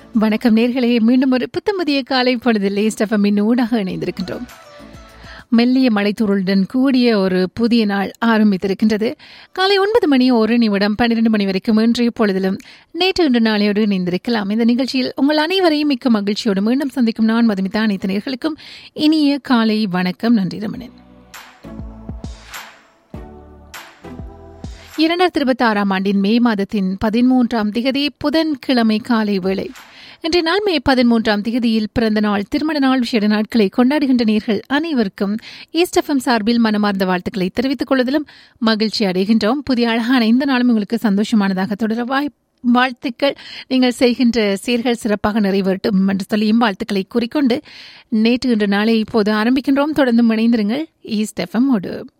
வணக்கம் நேர்களே மீண்டும் ஒரு புத்தமதிய காலை பொழுதில் ஸ்டெஃபமின் ஊடாக இணைந்திருக்கின்றோம் மெல்லிய மலைத்தூருடன் கூடிய ஒரு புதிய நாள் ஆரம்பித்திருக்கின்றது காலை ஒன்பது மணி ஒரு நிமிடம் பன்னிரண்டு மணி வரைக்கும் இன்றைய பொழுதிலும் நேற்று இன்று நாளையோடு இணைந்திருக்கலாம் இந்த நிகழ்ச்சியில் உங்கள் அனைவரையும் மிக்க மகிழ்ச்சியோடு மீண்டும் சந்திக்கும் நான் மதுமிதா அனைத்து நேர்களுக்கும் இனிய காலை வணக்கம் நன்றி ரமணன் இரண்டாயிரத்தி இருபத்தி ஆறாம் ஆண்டின் மே மாதத்தின் பதிமூன்றாம் திகதி புதன்கிழமை காலை வேளை இன்றைய நாள் மே பதிமூன்றாம் திகதியில் பிறந்த நாள் திருமண நாள் விஷய நாட்களை கொண்டாடுகின்ற நேர்கள் அனைவருக்கும் ஈஸ்டஃபம் சார்பில் மனமார்ந்த வாழ்த்துக்களை தெரிவித்துக் கொள்வதிலும் மகிழ்ச்சி அடைகின்றோம் புதிய அழகான இந்த நாளும் உங்களுக்கு சந்தோஷமானதாக தொடர வாய்ப்பு வாழ்த்துக்கள் நீங்கள் செய்கின்ற சீர்கள் சிறப்பாக நிறைவேறட்டும் என்று சொல்லியும் வாழ்த்துக்களை கூறிக்கொண்டு நேற்று இன்று நாளை இப்போது ஆரம்பிக்கின்றோம் தொடர்ந்து இணைந்திருங்கள் ஈஸ்ட் எஃப்எம் ஓடு